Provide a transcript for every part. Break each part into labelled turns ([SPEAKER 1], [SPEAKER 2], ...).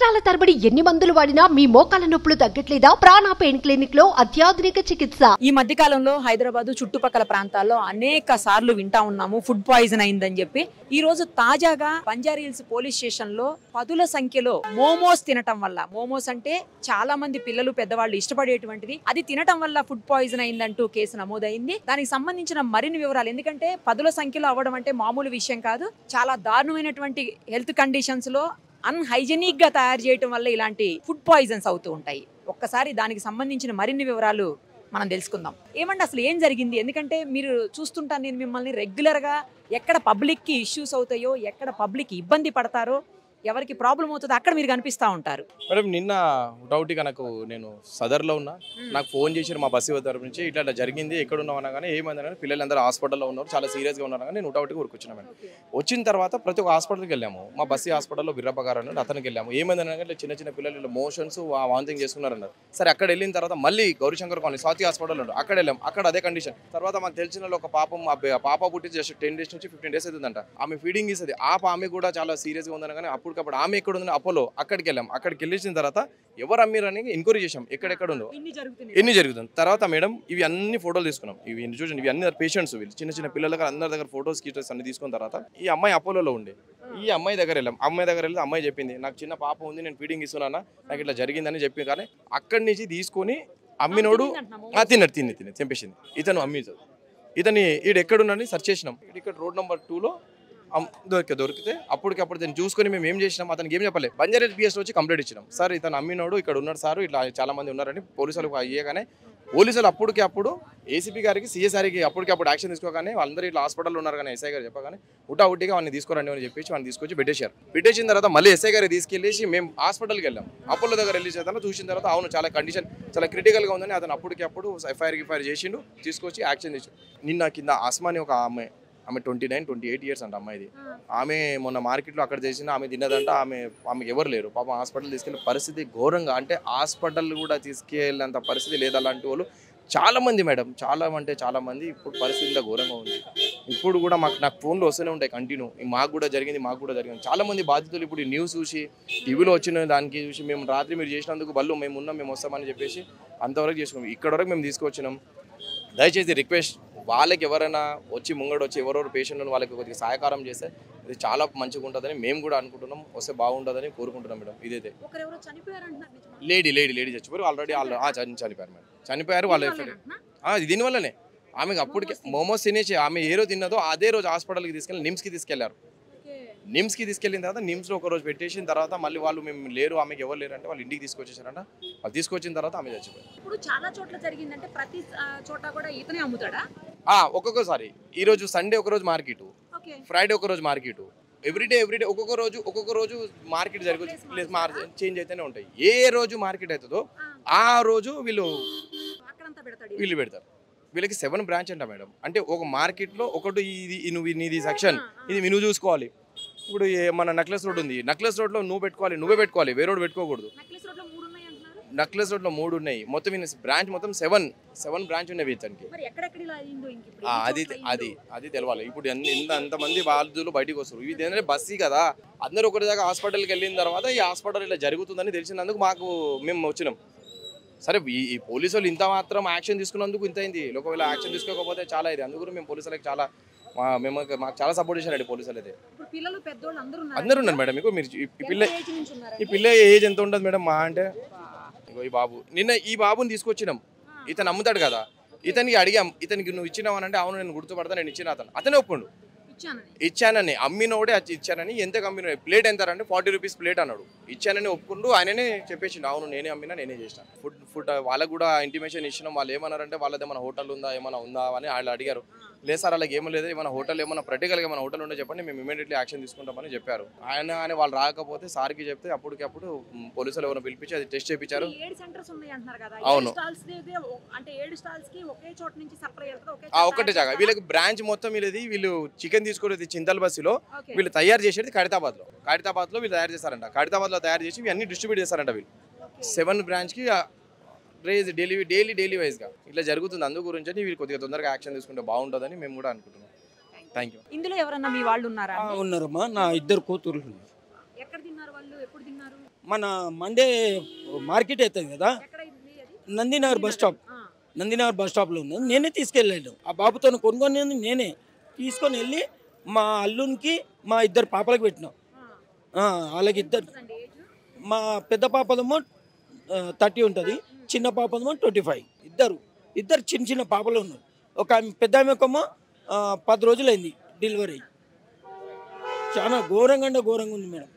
[SPEAKER 1] సంవత్సరాల తరబడి ఎన్ని మందులు వాడినా మీ మోకాల నొప్పులు తగ్గట్లేదా ప్రాణ పెయిన్ క్లినిక్ లో అత్యాధునిక చికిత్స
[SPEAKER 2] ఈ మధ్య కాలంలో హైదరాబాద్ చుట్టుపక్కల ప్రాంతాల్లో అనేక సార్లు వింటా ఉన్నాము ఫుడ్ పాయిజన్ అయిందని చెప్పి ఈ రోజు తాజాగా బంజారీల్స్ పోలీస్ స్టేషన్ లో పదుల సంఖ్యలో మోమోస్ తినటం వల్ల మోమోస్ అంటే చాలా మంది పిల్లలు పెద్దవాళ్ళు ఇష్టపడేటువంటిది అది తినటం వల్ల ఫుడ్ పాయిజన్ అయిందంటూ కేసు నమోదైంది దానికి సంబంధించిన మరిన్ని వివరాలు ఎందుకంటే పదుల సంఖ్యలో అవ్వడం అంటే మామూలు విషయం కాదు చాలా దారుణమైనటువంటి హెల్త్ కండిషన్స్ లో అన్హైజెనిక్ గా తయారు చేయటం వల్ల ఇలాంటి ఫుడ్ పాయిజన్స్ అవుతూ ఉంటాయి ఒక్కసారి దానికి సంబంధించిన మరిన్ని వివరాలు మనం తెలుసుకుందాం ఏమంటే అసలు ఏం జరిగింది ఎందుకంటే మీరు చూస్తుంటాను నేను మిమ్మల్ని రెగ్యులర్గా ఎక్కడ పబ్లిక్కి ఇష్యూస్ అవుతాయో ఎక్కడ పబ్లిక్ ఇబ్బంది పడతారో ఎవరికి ప్రాబ్లం అవుతుందో అక్కడ మీరు కనిపిస్తూ ఉంటారు
[SPEAKER 3] మేడం నిన్న డౌట్గా నాకు నేను సదర్లో ఉన్నా నాకు ఫోన్ చేశారు మా బస్సు తరపు నుంచి ఇట్లా ఇట్లా జరిగింది ఎక్కడ ఉన్నావు అన్నా కానీ ఏమైంది కానీ పిల్లలందరూ హాస్పిటల్లో ఉన్నారు చాలా సీరియస్గా ఉన్నారు కానీ నేను ఒకటి ఊరుకొచ్చిన మేడం వచ్చిన తర్వాత ప్రతి ఒక్క హాస్పిటల్కి వెళ్ళాము మా బస్సు హాస్పిటల్లో బిర్రప్ప గారు అన్నాడు అతనికి వెళ్ళాము ఏమైంది అంటే చిన్న చిన్న పిల్లలు ఇలా మోషన్స్ వాంతింగ్ చేసుకున్నారన్నారు సరే అక్కడ వెళ్ళిన తర్వాత మళ్ళీ గౌరీశంకర్ కాలనీ స్వాతి హాస్పిటల్ ఉన్నాడు అక్కడ వెళ్ళాం అక్కడ అదే కండిషన్ తర్వాత మాకు తెలిసిన వాళ్ళు ఒక పాపం ఆ బే- పాప పుట్టి జస్ట్ టెన్ డేస్ నుంచి ఫిఫ్టీన్ డేస్ అవుతుందంట ఆమె ఫీడింగ్ ఇస్తుంది ఆ ఆమె కూడా చాలా సీరియస్గా ఉందని కానీ అప్పటికప్పుడు ఆమె ఎక్కడ ఉందని అపోలో అక్కడికి వెళ్ళాం అక్కడికి వెళ్ళేసిన తర్వాత ఎవరు అమ్మిరని ఎంక్వైరీ చేసాం ఎక్కడెక్కడ ఉందో
[SPEAKER 2] ఇన్ని జరుగుతున్నాయి
[SPEAKER 3] ఎన్ని జరుగుతుంది తర్వాత మేడం ఇవి అన్ని ఫోటోలు తీసుకున్నాం ఇవి ఇన్ని చూడండి ఇవి అన్ని పేషెంట్స్ వీళ్ళు చిన్న చిన్న పిల్లల దగ్గర అందరి దగ్గర ఫోటోస్ కీటర్స్ అన్ని తీసుకున్న తర్వాత ఈ అమ్మాయి అపోలోలో ఉండే ఈ అమ్మాయి దగ్గర వెళ్ళాం అమ్మాయి దగ్గర వెళ్తే అమ్మాయి చెప్పింది నాకు చిన్న పాప ఉంది నేను ఫీడింగ్ ఇస్తున్నానా నాకు ఇట్లా జరిగిందని చెప్పింది కానీ అక్కడి నుంచి తీసుకొని అమ్మినోడు ఆ, తిన్నాడు తిని తిని చంపేసింది ఇతను అమ్మించదు ఇతని ఈడు ఎక్కడున్నాడని సెర్చ్ చేసినాం ఈడు ఇక్కడ రోడ్ నెంబర్ టూలో దొరికే దొరికితే అప్పటికప్పుడు దాన్ని చూసుకొని మేము ఏం చేసినాం అతనికి ఏం చెప్పలేదు బంజారా పిఎస్ వచ్చి కంప్లైంట్ ఇచ్చినాం సార్ ఇతను అమ్మినోడు ఇక్కడ ఉన్నాడు సార్ ఇట్లా చాలా మంది ఉన్నారని పోలీసులకు అయ్యగానే పోలీసులు అప్పటికి అప్పుడు ఏసీపీ గారికి సిఎస్ఆర్కి అప్పటికి అప్పుడు యాక్షన్ తీసుకోగానే వాళ్ళందరూ ఇట్లా హాస్పిటల్లో ఉన్నారు కానీ ఎస్ఐ గారు చెప్పగానే ఉటా ఉట్టిగా వాళ్ళని తీసుకురండి అని చెప్పేసి వాళ్ళని తీసుకొచ్చి పెట్టేశారు పెట్టేసిన తర్వాత మళ్ళీ ఎస్ఐ గారికి తీసుకెళ్ళేసి మేము హాస్పిటల్కి వెళ్ళాం అపోలో దగ్గర వెళ్ళి తర్వాత చూసిన తర్వాత అవును చాలా కండిషన్ చాలా క్రిటికల్గా ఉందని అతను అప్పటికి అప్పుడు ఎఫ్ఐఆర్ గిఫ్ఐఆర్ చేసిండు తీసుకొచ్చి యాక్షన్ చేసి నిన్న కింద ఆస్మాని ఒక ఆమె ఆమె twenty nine twenty eight years అంట అమ్మాయిది ఆమె మొన్న మార్కెట్లో అక్కడ చేసిన ఆమె తిన్నదంట ఆమె ఆమెకి ఎవరు లేరు పాపం హాస్పిటల్ తీసుకెళ్ళిన పరిస్థితి ఘోరంగా అంటే హాస్పిటల్ కూడా తీసుకెళ్ళేంత పరిస్థితి లేదు అలాంటి వాళ్ళు చాలా మంది మేడం చాలా అంటే చాలా మంది ఇప్పుడు పరిస్థితి ఇంత ఘోరంగా ఉంది ఇప్పుడు కూడా మాకు నాకు ఫోన్లో వస్తూనే ఉంటాయి కంటిన్యూ మాకు కూడా జరిగింది మాకు కూడా జరిగింది చాలా మంది బాధితులు ఇప్పుడు ఈ న్యూస్ చూసి టీవీలో వచ్చిన దానికి చూసి మేము రాత్రి మీరు చేసినందుకు బళ్ళు మేము ఉన్నాం మేము వస్తామని చెప్పేసి అంతవరకు చేసుకున్నాం ఇక్కడ వరకు మేము తీసుకొచ్చినాం దయచేసి రిక్వెస్ట్ వాళ్ళకి ఎవరైనా వచ్చి ముంగడు వచ్చి ఎవరెవరు పేషెంట్ వాళ్ళకి కొద్దిగా సహకారం చేస్తే ఇది చాలా మంచిగా ఉంటుందని మేము కూడా అనుకుంటున్నాం వస్తే బాగుంటుందని కోరుకుంటున్నాం మేడం ఇదైతే
[SPEAKER 2] ఒకరెవరో చనిపోయారు అంటున్నారు నిజమా?
[SPEAKER 3] లేడీ లేడీ లేడీ చచ్చిపోయారు ఆల్రెడీ వాళ్ళు ఆ, చని- చనిపోయారు మేడం చనిపోయారు వాళ్ళ
[SPEAKER 2] దీనివల్లేనా అంటున్నా?
[SPEAKER 3] ఆ, ఇది దీనివల్లనే ఆమెకు అప్పటికే మోమోస్ తినేసి ఆమె ఏ రోజు తిన్నదో అదే రోజు హాస్పిటల్కి తీసుకెళ్ళి నిమ్స్కి తీసుకెళ్లారు
[SPEAKER 2] ఓకే.
[SPEAKER 3] నిమ్స్కి తీసుకెళ్ళిన తర్వాత నిమ్స్లో ఒక రోజు పెట్టేసిన తర్వాత మళ్ళీ వాళ్ళు మేము లేరు ఆమెకి ఎవరు లేరు అంటే వాళ్ళు ఇంటికి తీసుకొచ్చేసారంట వాళ్ళు తీసుకొచ్చిన తర్వాత ఆమె చచ్చిపోయారు
[SPEAKER 2] ఇప్పుడు చాలా చోట్ల జరిగిందంటే ప్రతి ఆ, చోట కూడా ఇతనే అమ్ముతాడా
[SPEAKER 3] ఆ, ఒక్కొక్కసారి ఈ రోజు సండే ఒక రోజు మార్కెట్
[SPEAKER 2] ఓకే
[SPEAKER 3] ఫ్రైడే ఒక రోజు మార్కెట్ ఎవ్రీడే ఎవ్రీడే ఒక్కొక్క రోజు ఒక్కొక్క రోజు మార్కెట్ జరుగుతుంది ప్లేస్ మార్ చేంజ్ అయితేనే ఉంటాయి ఏ రోజు మార్కెట్ అవుతుందో ఆ రోజు వీళ్ళు
[SPEAKER 2] అక్కడంతా పెడతాడు
[SPEAKER 3] వీళ్ళు పెడతారు వీళ్ళకి సెవెన్ బ్రాంచ్ అంట మేడం అంటే ఒక మార్కెట్లో ఒకటి ఇది ఇది నువ్వు నీది సెక్షన్ ఇది నువ్వు చూసుకోవాలి ఇప్పుడు ఏ- మన నక్లెస్ రోడ్ ఉంది నక్లెస్ రోడ్లో నువ్వు పెట్టుకోవాలి నువ్వే పెట్టుకోవాలి వేరే రోడ్ పెట్టుకోకూడదు
[SPEAKER 2] నెక్లెస్ రోడ్ లో మూడు ఉన్నాయి అంటున్నారు
[SPEAKER 3] నక్లెస్ రోడ్లో మూడు ఉన్నాయి మొత్తం బ్రాంచ్ మొత్తం సెవెన్ సెవెన్ బ్రాంచ్ ఉన్నాయి ఇతనికి
[SPEAKER 2] మరి ఎక్కడెక్కడ ఇలా అయిందో ఇంక ఇప్పుడు
[SPEAKER 3] ఆ,
[SPEAKER 2] ఎన్ని
[SPEAKER 3] అది
[SPEAKER 2] చోట్ల
[SPEAKER 3] అది
[SPEAKER 2] అయిందో?
[SPEAKER 3] అది తెలవాలి ఇప్పుడు ఎన్ని- ఎంత అంతమంది బాధితులు బయటికి వస్తారు ఇది ఏంటంటే బస్సీ కదా అందరూ ఒకటి దాకా హాస్పిటల్కి వెళ్ళిన తర్వాత ఈ హాస్పిటల్ ఇలా జరుగుతుందని తెలిసినందుకు మాకు మేము వచ్చినాం సరే ఈ ఈ పోలీసు వాళ్ళు ఇంత మాత్రం యాక్షన్ తీసుకున్నందుకు ఇంత అయింది ఒకవేళ యాక్షన్ తీసుకోకపోతే చాలా ఇది అందుకు మేము పోలీసులకు చాలా మా మేము మాకు చాలా సపోర్ట్ చేశారండి పోలీసులు అయితే
[SPEAKER 2] ఇప్పుడు పిల్లలు పెద్దోళ్ళు అందరూ
[SPEAKER 3] అందరూ ఉన్నారు మేడం మీకు మీరు ఈ ఈ పిల్ల
[SPEAKER 2] ఎంత ఏజ్ నుంచి ఉన్నారండి?
[SPEAKER 3] ఈ పిల్ల ఏజ్ ఎంత ఉంటుంది మేడం మా అంటే ఇగో ఈ బాబు నిన్న ఈ బాబుని తీసుకొచ్చినాం ఇతను అమ్ముతాడు కదా ఇతనికి అడిగాం ఇతనికి నువ్వు ఇచ్చినావు అని అంటే అవును నేను గుర్తుపడతా నేను ఇచ్చిన అతను అతనే ఒప్పుకోండు
[SPEAKER 2] ఇచ్చానని
[SPEAKER 3] ఇచ్చానని అమ్మినోడే అది ఇచ్చానని ఎంత అమ్మిన ప్లేట్ ఎంత అంటే ఫార్టీ రూపీస్ ప్లేట్ అన్నాడు ఇచ్చానని ఒప్పుకుంటూ ఆయననే చెప్పేసిండు అవును నేనే అమ్మినా నేనే చేసిన ఫుడ్ ఫుడ్ వాళ్ళకు కూడా ఇంటిమేషన్ ఇచ్చినాం వాళ్ళు ఏమన్నారంటే వాళ్ళది ఏమైనా హోటల్ ఉందా ఏమైనా ఉందా అని వాళ్ళు అడిగారు లేదు సార్ అలాగే ఏమీ లేదు ఏమైనా హోటల్ ఏమైనా ప్రాక్టికల్గా ఏమైనా హోటల్ ఉంటే చెప్పండి మేము ఇమీడియట్లీ యాక్షన్ తీసుకుంటామని చెప్పారు ఆయన అని వాళ్ళు రాకపోతే సార్కి చెప్తే అప్పటికి అప్పుడు మ్, పోలీసులు ఎవరైనా పిలిపించి అది టెస్ట్ చేయించారు
[SPEAKER 2] ఈ ఏడు సెంటర్స్ ఉన్నాయి అంటున్నారు కదా
[SPEAKER 3] అవును.
[SPEAKER 2] ఏడు స్టాల్స్ ది ఒ- అంటే ఏడు స్టాల్స్ కి ఒకే చోట నుంచి సప్లై వెళ్తుంది ఒకే
[SPEAKER 3] ఆ ఒక్కటే జాగా వీళ్ళకి బ్రాంచ్ మొత్తం వీళ్ళది వీళ్ళు చికెన్ తీసుకునేది చింతల్ బస్సులో
[SPEAKER 2] ఓకే.
[SPEAKER 3] వీళ్ళు తయారు చేసేది ఖైరతాబాద్ లో ఖైరతాబాద్ లో వీళ్ళు తయారు చేస్తారంట ఖైరతాబాద్ లో తయారు చేసి ఇవి అన్ని డిస్ట్రిబ్యూట్ చేస్తారంట వీళ్ళు సెవెన్ బ్రాంచ్ కి రేజ్ డైలీ డైలీ డైలీ వైజ్ గా ఇట్లా జరుగుతుంది అందు గురించి వీళ్ళు కొద్దిగా తొందరగా యాక్షన్ తీసుకుంటే బాగుంటుందని మేము కూడా అనుకుంటున్నాం థ్యాంక్ యూ
[SPEAKER 2] ఇందులో ఎవరన్నా మీ వాళ్ళు ఉన్నారా
[SPEAKER 4] ఆ, ఉన్నారమ్మా నా ఇద్దరు కూతుర్లు ఉన్నారు.
[SPEAKER 2] ఎక్కడ తిన్నారు వాళ్ళు ఎప్పుడు తిన్నారు
[SPEAKER 4] మన మండే మార్కెట్ అవుతుంది కదా Nandinagar bus stop Nandinagar bus స్టాప్లో ఉంది నేనే తీసుకెళ్ళాను ఆ బాబుతో కొనుక్కొని నేనే తీసుకొని వెళ్ళి మా అల్లునికి మా ఇద్దరు పాపలకు పెట్టినాం ఆ, వాళ్ళకి ఇద్దరు మా పెద్ద పాపదేమో థర్టీ ఉంటుంది చిన్న పాపదేమో ట్వంటీ ఫైవ్ ఇద్దరు ఇద్దరు చిన్న చిన్న పాపలు ఉన్నారు ఒక ఆమె పెద్ద ఆమెకేమో ఆ, పది రోజులైంది డెలివరీ అయ్యి చాలా ఘోరంగా అంటే ఘోరంగా ఉంది మేడం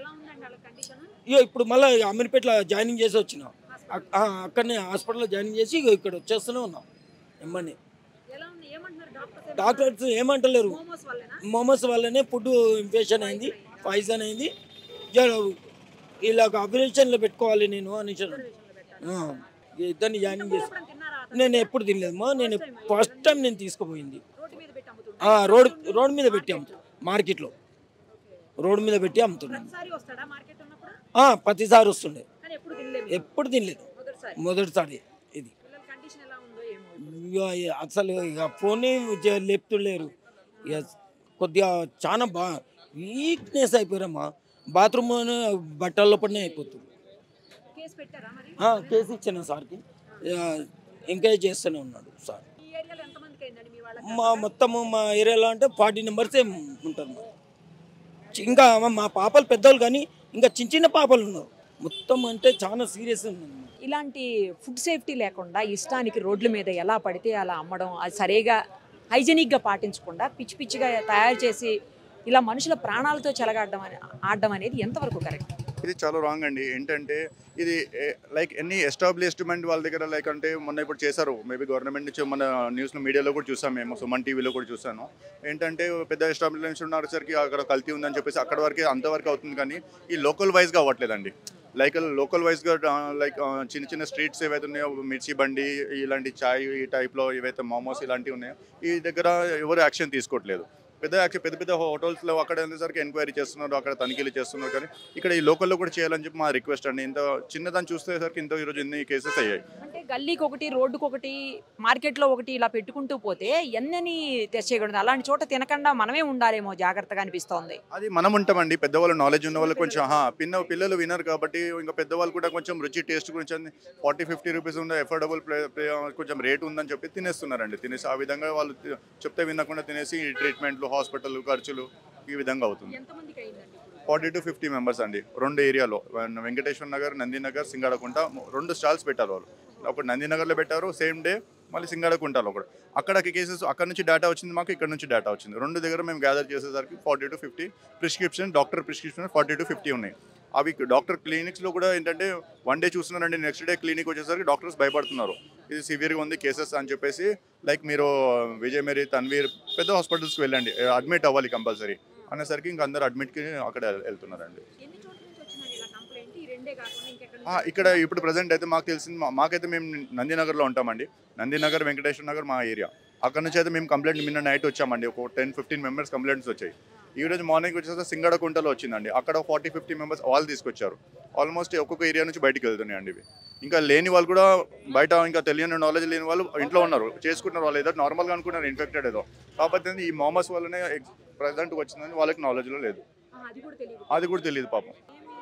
[SPEAKER 4] ఇగో ఇప్పుడు మళ్ళీ అమీర్పేటలో జాయినింగ్ చేసి వచ్చిన అక్- ఆ, అక్కడనే హాస్పిటల్లో జాయినింగ్ చేసి ఇగో ఇక్కడ వచ్చేస్తూనే ఉన్నాం ఎమ్మని డాక్టర్స్ ఏమంటలేరు మోమోస్ వల్లనే ఫుడ్ ఇన్ఫెక్షన్ అయింది పాయిజన్ అయింది జర ఇలాగ అభిరేషన్లో పెట్టుకోవాలి నేను అని ఇద్దరిని జాయినింగ్ చేసి నేను ఎప్పుడు తినలేదమ్మా నేను ఫస్ట్ టైం నేను తీసుకుపోయింది ఆ, రోడ్ రోడ్ మీద పెట్టి అమ్ముతా మార్కెట్లో రోడ్ మీద పెట్టి అమ్ముతున్నాను ఆ, ప్రతిసారి వస్తుండే ఎప్పుడు తినలేదు మొదటిసారి ఇది ఇక అసలు ఇక ఫోనే జ- లేపుతులేరు ఇక కొద్దిగా చాలా బా వీక్నెస్ అయిపోయారమ్మా బాత్రూమ్ బట్టల్లో పడినే అయిపోతుంది ఆ, కేసు ఇచ్చాను సార్కి ఎంకరేజ్ చేస్తూనే ఉన్నాడు సార్ మా మొత్తము మా ఏరియాలో అంటే ఫార్టీ నెంబర్సే ఉంటారు చి- ఇంకా మా పాపలు పెద్దవాళ్ళు కానీ ఇంకా చిన్న చిన్న పాపలు ఉన్నారు మొత్తం అంటే చాలా సీరియస్ ఉంది
[SPEAKER 2] ఇలాంటి ఫుడ్ సేఫ్టీ లేకుండా ఇష్టానికి రోడ్ల మీద ఎలా పడితే అలా అమ్మడం అది సరిగా హైజెనిక్గా పాటించకుండా పిచ్చి పిచ్చిగా తయారు చేసి ఇలా మనుషుల ప్రాణాలతో చెలగాడడం అని ఆడడం అనేది ఎంతవరకు కరెక్ట్
[SPEAKER 5] ఇది చాలా రాంగ్ అండి ఏంటంటే ఇది లైక్ ఎన్ని ఎస్టాబ్లిష్మెంట్ వాళ్ళ దగ్గర లైక్ అంటే మొన్న ఇప్పుడు చేశారు మేబీ గవర్నమెంట్ నుంచి మన న్యూస్లో మీడియాలో కూడా చూసాం మేము సుమన్ టీవీలో కూడా చూసాను ఏంటంటే పెద్ద ఎస్టాబ్లిష్మెంట్స్ ఉన్నసరికి అక్కడ కల్తీ ఉందని చెప్పేసి అక్కడ వరకే అంతవరకు అవుతుంది కానీ ఈ లోకల్ వైజ్గా అవ్వట్లేదండి లైక్ లోకల్ వైజ్గా లైక్ చిన్న చిన్న స్ట్రీట్స్ ఏవైతే ఉన్నాయో మిర్చి బండి ఇలాంటి చాయ్ ఈ టైప్లో ఏవైతే మోమోస్ ఇలాంటివి ఉన్నాయో ఈ దగ్గర ఎవరు యాక్షన్ తీసుకోవట్లేదు పెద్ద యాక్షన్ పెద్ద పెద్ద హోటల్స్లో అక్కడ వెళ్ళేసరికి ఎంక్వైరీ చేస్తున్నారు అక్కడ తనిఖీలు చేస్తున్నారు కానీ ఇక్కడ ఈ లోకల్లో కూడా చేయాలని చెప్పి మా రిక్వెస్ట్ అండి ఇంత చిన్నదాన్ని చూసేసరికి ఇంత ఈరోజు ఇన్ని కేసెస్ అయ్యాయి
[SPEAKER 2] అంటే గల్లీకి ఒకటి రోడ్డుకి ఒకటి మార్కెట్లో ఒకటి ఇలా పెట్టుకుంటూ పోతే ఎన్నని తెచ్చేయకూడదు అలాంటి చోట తినకుండా మనమే ఉండాలేమో జాగ్రత్తగా అనిపిస్తోంది
[SPEAKER 5] అది మనం ఉంటామండి పెద్దవాళ్ళు నాలెడ్జ్ ఉన్న వాళ్ళు కొంచెం హా, పిన్న పిల్లలు వినరు కాబట్టి ఇంకా పెద్దవాళ్ళు కూడా కొంచెం రుచి టేస్ట్ గురించి ఫార్టీ ఫిఫ్టీ రూపీస్ ఉంది ఎఫోర్డబుల్ కొంచెం రేట్ ఉందని చెప్పి తినేస్తున్నారండి తినేసి ఆ విధంగా వాళ్ళు తి- చెప్తే వినకుండా తినేసి ట్రీట్మెంట్లు హాస్పిటల్ ఖర్చులు ఈ విధంగా అవుతుంది
[SPEAKER 2] ఎంతమందికి అయిందండి
[SPEAKER 5] ఫార్టీ టు ఫిఫ్టీ మెంబర్స్ అండి రెండు ఏరియాలో వెంకటేశ్వర నగర్ నందినగర్ సింగాడకుంట రెండు స్టాల్స్ పెట్టారు వాళ్ళు ఒకటి నందినగర్లో పెట్టారు సేమ్ డే మళ్ళీ సింగాడకుంటలో ఒకటి అక్కడికి కేసెస్ అక్కడ నుంచి డేటా వచ్చింది మాకు ఇక్కడ నుంచి డేటా వచ్చింది రెండు దగ్గర మేము గ్యాదర్ చేసేసరికి forty to fifty prescription doctor prescription forty to fifty ఉన్నాయి అవి డాక్టర్ క్లినిక్స్లో కూడా ఏంటంటే వన్ డే చూస్తున్నారండి నెక్స్ట్ డే క్లినిక్ వచ్చేసరికి డాక్టర్స్ భయపడుతున్నారు ఇది సివియర్గా ఉంది కేసెస్ అని చెప్పేసి లైక్ మీరు విజయ్ మేరీ తన్వీర్ పెద్ద హాస్పిటల్స్కి వెళ్ళండి అడ్మిట్ అవ్వాలి కంపల్సరీ అనేసరికి ఇంకా అందరు అడ్మిట్కి అక్కడ వెళ్తున్నారండి
[SPEAKER 2] ఎన్ని చోట్ల నుంచి వచ్చిందండి ఇలా కంప్లైంట్ ఈ రెండే కాకుండా ఇంకెక్కడ
[SPEAKER 5] ఆ, ఇక్కడ ఇప్పుడు ప్రజెంట్ అయితే మాకు తెలిసింది మా- మాకైతే మేము నందినగర్లో ఉంటామండి నందినగర్ వెంకటేశ్వర నగర్ మా ఏరియా అక్కడ నుంచి అయితే మేము కంప్లైంట్ నిన్న నైట్ వచ్చామండి ఒక టెన్ ఫిఫ్టీన్ మెంబర్స్ కంప్లైంట్స్ వచ్చాయి ఈ రోజు మార్నింగ్ వచ్చేసి సింగడకుంటలో వచ్చిందండి అక్కడ ఫార్టీ ఫిఫ్టీ మెంబర్స్ వాళ్ళు తీసుకొచ్చారు ఆల్మోస్ట్ ఒక్కొక్క ఏరియా నుంచి బయటికి వెళ్తున్నాయండి ఇవి ఇంకా లేని వాళ్ళు కూడా బయట ఇంకా తెలియని నాలెడ్జ్ లేని వాళ్ళు ఇంట్లో ఉన్నారు చేసుకుంటున్నారు వాళ్ళు ఏదో నార్మల్గా అనుకున్నారు ఇన్ఫెక్టెడ్ ఏదో కాకపోతే ఈ మామస్ వల్లనే ప్రజెంట్ వచ్చిందని వాళ్ళకి నాలెడ్జ్లో లేదు
[SPEAKER 2] అది కూడా తెలియదు
[SPEAKER 5] అది కూడా తెలియదు పాపం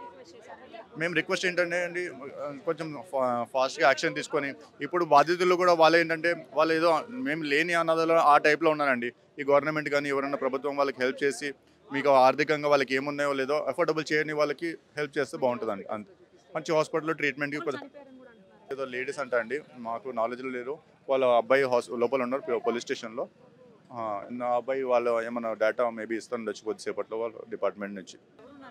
[SPEAKER 5] మేము రిక్వెస్ట్ ఏంటంటే అండి ఆ, కొంచెం ఫా- ఫాస్ట్గా యాక్షన్ తీసుకొని ఇప్పుడు బాధితులు కూడా వాళ్ళు ఏంటంటే వాళ్ళు ఏదో మేము లేని అన్నదాలు ఆ టైప్లో ఉన్నారండి ఈ గవర్నమెంట్ కానీ ఎవరైనా ప్రభుత్వం వాళ్ళకి హెల్ప్ చేసి మీకు ఆర్థికంగా వాళ్ళకి ఏమున్నాయో లేదో అఫోర్డబుల్ చేయని వాళ్ళకి హెల్ప్ చేస్తే బాగుంటుందండి అంతే మంచి హాస్పిటల్లో ట్రీట్మెంట్కి కొద్ది ఏదో లేడీస్ అంట అండి మాకు నాలెడ్జ్ లేదు వాళ్ళ అబ్బాయి హాస్ లోపల ఉన్నారు పోలీస్ స్టేషన్లో ఆ, నా అబ్బాయి వాళ్ళ ఏమైనా డేటా మేబీ ఇస్తుండొచ్చు కొద్దిసేపట్లో వాళ్ళ డిపార్ట్మెంట్ నుంచి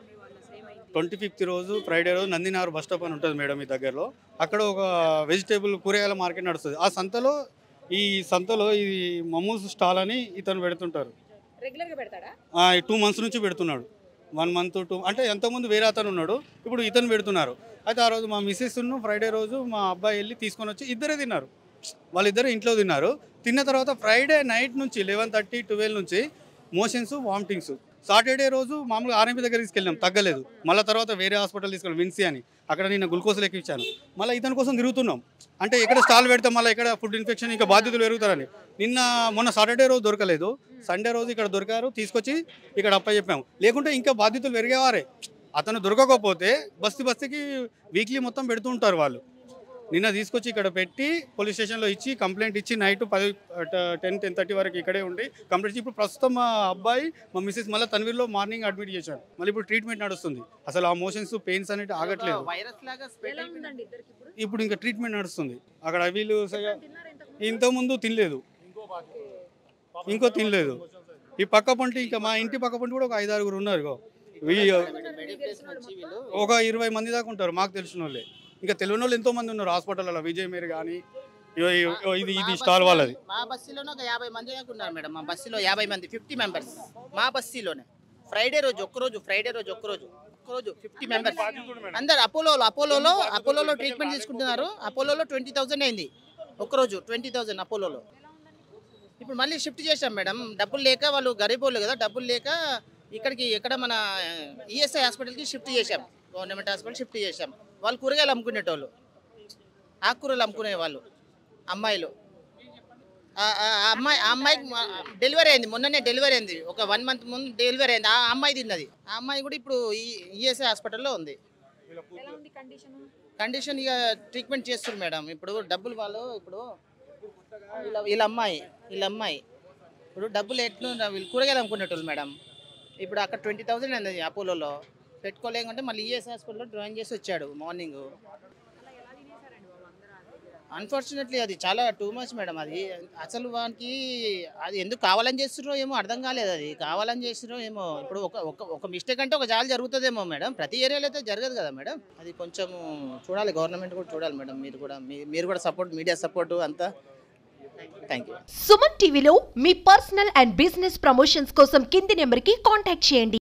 [SPEAKER 6] ట్వంటీ ఫిఫ్త్ రోజు ఫ్రైడే రోజు నందినగర్ బస్ స్టాప్ అని ఉంటుంది మేడం ఈ దగ్గరలో అక్కడ ఒక వెజిటేబుల్ కూరగాయల మార్కెట్ నడుస్తుంది ఆ సంతలో ఈ సంతలో ఈ మమ్మూస్ స్టాల్ అని ఇతను పెడుతుంటారు
[SPEAKER 2] రెగ్యులర్ గా పెడతాడా
[SPEAKER 6] టూ మంత్స్ నుంచి పెడుతున్నాడు వన్ మంత్ టూ అంటే ఎంతమంది వేరే అతను ఉన్నాడు ఇప్పుడు ఇతను పెడుతున్నారు అయితే ఆ రోజు మా మిస్సెస్ ఫ్రైడే రోజు మా అబ్బాయి వెళ్ళి తీసుకొని వచ్చి ఇద్దరే తిన్నారు వాళ్ళిద్దరు ఇంట్లో తిన్నారు తిన్న తర్వాత ఫ్రైడే నైట్ నుంచి లెవెన్ థర్టీ ట్వెల్వ్ నుంచి మోషన్స్ వామిటింగ్స్ సాటర్డే రోజు మామూలుగా ఆర్ఎంపీ దగ్గర తీసుకెళ్ళాం తగ్గలేదు మళ్ళీ తర్వాత వేరే హాస్పిటల్ తీసుకెళ్ళాం విన్సీ అని అక్కడ నేను గ్లూకోజ్ ఎక్కించాను మళ్ళీ ఇతని కోసం తిరుగుతున్నాం అంటే ఎక్కడ స్టాల్ పెడితే మళ్ళీ ఎక్కడ ఫుడ్ ఇన్ఫెక్షన్ ఇంకా బాధితులు పెరుగుతారని నిన్న మొన్న సాటర్డే రోజు దొరకలేదు సండే రోజు ఇక్కడ దొరికారు తీసుకొచ్చి ఇక్కడ అప్ప చెప్పాము లేకుంటే ఇంకా బాధితులు పెరిగేవారే అతను దొరకకపోతే బస్తీ బస్తీకి వీక్లీ మొత్తం పెడుతూ ఉంటారు వాళ్ళు నిన్న తీసుకొచ్చి ఇక్కడ పెట్టి పోలీస్ స్టేషన్లో ఇచ్చి కంప్లైంట్ ఇచ్చి నైట్ పది టెన్ టెన్ థర్టీ వరకు ఇక్కడే ఉండి కంప్లైంట్ ఇచ్చి ఇప్పుడు ప్రస్తుతం మా అబ్బాయి మా మిస్సెస్ మళ్ళీ తన్వీర్లో మార్నింగ్ అడ్మిట్ చేశాడు మళ్ళీ ఇప్పుడు ట్రీట్మెంట్ నడుస్తుంది అసలు ఆ మోషన్స్ పెయిన్స్ అనేవి ఆగట్లేదు
[SPEAKER 7] వైరస్ లాగా స్ప్రెడ్ అయిపోయింది
[SPEAKER 6] ఇప్పుడు ఇంకా ట్రీట్మెంట్ నడుస్తుంది అక్కడ వీళ్ళు సగ- ఇంతకుముందు తినలేదు ఇంకో తినలేదు ఈ పక్క పంటి ఇంకా మా ఇంటి పక్క పంటి కూడా ఒక ఐదు ఆరుగురు ఉన్నారు ఇగో. వీ-
[SPEAKER 7] మెడికేషన్ వచ్చి వీళ్ళు
[SPEAKER 6] ఒక ఇరవై మంది దాకా ఉంటారు మాకు తెలిసిన వాళ్ళే ఇంకా తెలియని వాళ్ళు ఎంతో మంది ఉన్నారు హాస్పిటల్లో విజయ్ మేర్ కానీ ఇగో ఈ- ఇగో ఇది ఇది
[SPEAKER 7] మా
[SPEAKER 6] స్టాల్ వాళ్ళది
[SPEAKER 7] బస్సులో- మా బస్సులోనే ఒక యాభై మంది దాకా ఉన్నారు మేడం మా బస్సులో యాభై మంది ఫిఫ్టీ మెంబర్స్ మా బస్సులోనే ఫ్రైడే రోజు ఒక్కరోజు ఫ్రైడే రోజు ఒక్కరోజు ఒక్కరోజు ఫిఫ్టీ మెంబర్స్ అందరు అపోలోలో అపోలోలో అపోలోలో ట్రీట్మెంట్ తీసుకుంటున్నారు అపోలోలో ట్వంటీ థౌసండ్ అయింది ఒక్కరోజు ట్వంటీ థౌసండ్ అపోలోలో ఇప్పుడు మళ్ళీ షిఫ్ట్ చేశాం మేడం డబ్బులు లేక వాళ్ళు గరీబోళ్ళు కదా డబ్బులు లేక ఇక్కడికి ఎక్కడ మన ఈఎస్ఐ హాస్పిటల్కి షిఫ్ట్ చేశాం గవర్నమెంట్ హాస్పిటల్ షిఫ్ట్ చేశాం వాళ్ళు కూరగాయలు అమ్ముకునేటోళ్ళు ఆకుకూరలు అమ్ముకునే వాళ్ళు అమ్మాయిలు ఆ ఆ అమ్మాయి ఆ అమ్మాయికి మ- డెలివరీ అయింది మొన్ననే డెలివరీ అయింది ఒక వన్ మంత్ ముందు డెలివరీ అయింది ఆ అమ్మాయి తిన్నది ఆ అమ్మాయి కూడా ఇప్పుడు ఈ ఈఎస్ఐ హాస్పిటల్లో ఉంది కండిషన్ ఇక ట్రీట్మెంట్ చేస్తారు మేడం ఇప్పుడు డబ్బులు వాళ్ళు ఇప్పుడు వీళ్ళ వీళ్ళ అమ్మాయి వీళ్ళ అమ్మాయి ఇప్పుడు డబ్బులు ఎట్లు వీళ్ళు కూరగాయలు అమ్ముకునేటోళ్ళు మేడం ఇప్పుడు అక్కడ ట్వంటీ థౌసండ్ అయింది అపోలోలో పెట్టుకోలేకుంటే మళ్ళీ ఈఎస్ హాస్పిటల్లో డ్రాయింగ్ చేసి వచ్చాడు మార్నింగ్ అన్ఫార్చునేట్లీ అది చాలా టూ మచ్ మేడం అది అసలు వానికి అది ఎందుకు కావాలని చేస్తున్నారో ఏమో అర్థం కాలేదు అది కావాలని చేస్తున్నారో ఏమో ఇప్పుడు ఒక ఒక ఒక మిస్టేక్ అంటే ఒక జాలి జరుగుతుందేమో మేడం ప్రతి ఏరియాలో అయితే జరగదు కదా మేడం అది కొంచెం చూడాలి గవర్నమెంట్ కూడా చూడాలి మేడం మీరు కూడా మీ- మీరు కూడా సపోర్ట్ మీడియా సపోర్ట్ అంతా థ్యాంక్ యూ
[SPEAKER 1] సుమన్ టీవీలో మీ పర్సనల్ అండ్ బిజినెస్ ప్రమోషన్స్ కోసం కింది నెంబర్కి కాంటాక్ట్ చేయండి